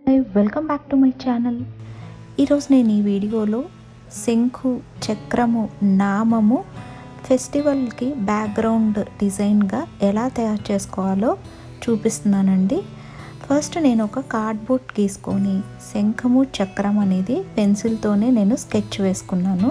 hi welcome back to my channel ఈరోజు నేను ఈ వీడియోలో శంఖు చక్రము నామము ఫెస్టివల్కి బ్యాక్గ్రౌండ్ డిజైన్గా ఎలా తయారు చేసుకోవాలో చూపిస్తున్నానండి ఫస్ట్ నేను ఒక కార్డ్బోర్డ్ గీసుకొని శంఖము చక్రం అనేది పెన్సిల్తోనే నేను స్కెచ్ వేసుకున్నాను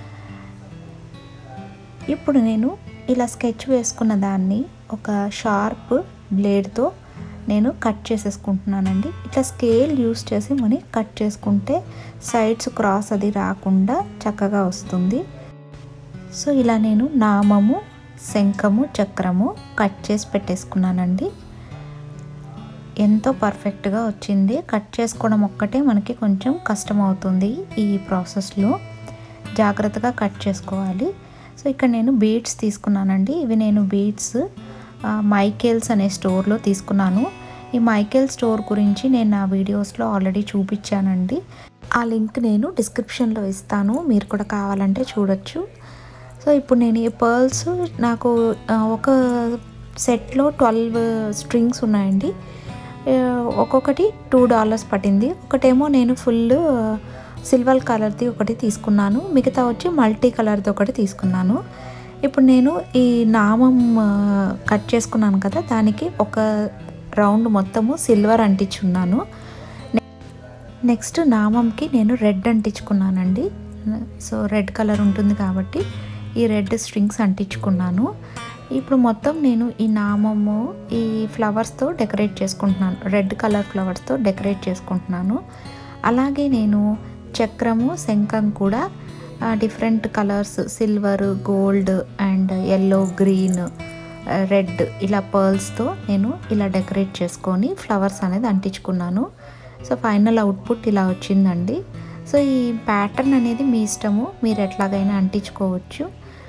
ఇప్పుడు నేను ఇలా స్కెచ్ వేసుకున్న దాన్ని ఒక షార్ప్ బ్లేడ్తో నేను కట్ చేసేసుకుంటున్నానండి ఇట్లా స్కేల్ యూస్ చేసి మనం కట్ చేసుకుంటే సైడ్స్ క్రాస్ అది రాకుండా చక్కగా వస్తుంది సో ఇలా నేను నామము శంఖము చక్రము కట్ చేసి పెట్టేసుకున్నానండి ఎంతో పర్ఫెక్ట్గా వచ్చింది కట్ చేసుకోవడం ఒక్కటే మనకి కొంచెం కష్టం అవుతుంది ఈ ప్రాసెస్లో జాగ్రత్తగా కట్ చేసుకోవాలి సో ఇక్కడ నేను బీడ్స్ తీసుకున్నానండి ఇవి నేను బీడ్స్ మైకేల్స్ అనే స్టోర్లో తీసుకున్నాను ఈ మైకేల్ స్టోర్ గురించి నేను నా వీడియోస్లో ఆల్రెడీ చూపించానండి ఆ లింక్ నేను డిస్క్రిప్షన్లో ఇస్తాను మీరు కూడా కావాలంటే చూడొచ్చు సో ఇప్పుడు నేను ఈ పర్ల్స్ నాకు ఒక సెట్లో ట్వెల్వ్ స్ట్రింగ్స్ ఉన్నాయండి ఒక్కొక్కటి టూ డాలర్స్ పట్టింది ఒకటేమో నేను ఫుల్ సిల్వర్ కలర్ది ఒకటి తీసుకున్నాను మిగతా వచ్చి మల్టీ కలర్ది ఒకటి తీసుకున్నాను ఇప్పుడు నేను ఈ నామం కట్ చేసుకున్నాను కదా దానికి ఒక రౌండ్ మొత్తము సిల్వర్ అంటించున్నాను నెక్స్ట్ నామంకి నేను రెడ్ అంటించుకున్నానండి సో రెడ్ కలర్ ఉంటుంది కాబట్టి ఈ రెడ్ స్ట్రింగ్స్ అంటించుకున్నాను ఇప్పుడు మొత్తం నేను ఈ నామము ఈ ఫ్లవర్స్తో డెకరేట్ చేసుకుంటున్నాను రెడ్ కలర్ ఫ్లవర్స్తో డెకరేట్ చేసుకుంటున్నాను అలాగే నేను చక్రము శంఖం కూడా different colours silver gold and yellow green red ఇలా పర్ల్స్తో నేను ఇలా డెకరేట్ చేసుకొని ఫ్లవర్స్ అనేది అంటించుకున్నాను సో ఫైనల్ అవుట్పుట్ ఇలా వచ్చిందండి సో ఈ ప్యాటర్న్ అనేది మీ ఇష్టము మీరు ఎట్లాగైనా అంటించుకోవచ్చు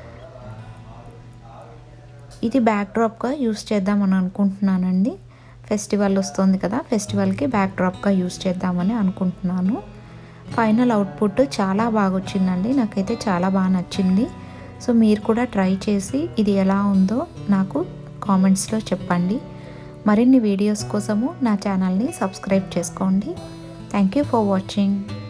ఇది బ్యాక్డ్రాప్గా యూస్ చేద్దామని అనుకుంటున్నానండి ఫెస్టివల్ వస్తుంది కదా ఫెస్టివల్కి బ్యాక్డ్రాప్గా యూస్ చేద్దామని అనుకుంటున్నాను ఫైనల్ అవుట్పుట్ చాలా బాగా వచ్చిందండి నాకైతే చాలా బాగా నచ్చింది సో మీరు కూడా ట్రై చేసి ఇది ఎలా ఉందో నాకు కామెంట్స్లో చెప్పండి మరిన్ని వీడియోస్ కోసము నా ఛానల్ని సబ్స్క్రైబ్ చేసుకోండి థ్యాంక్ యూ ఫర్ వాచింగ్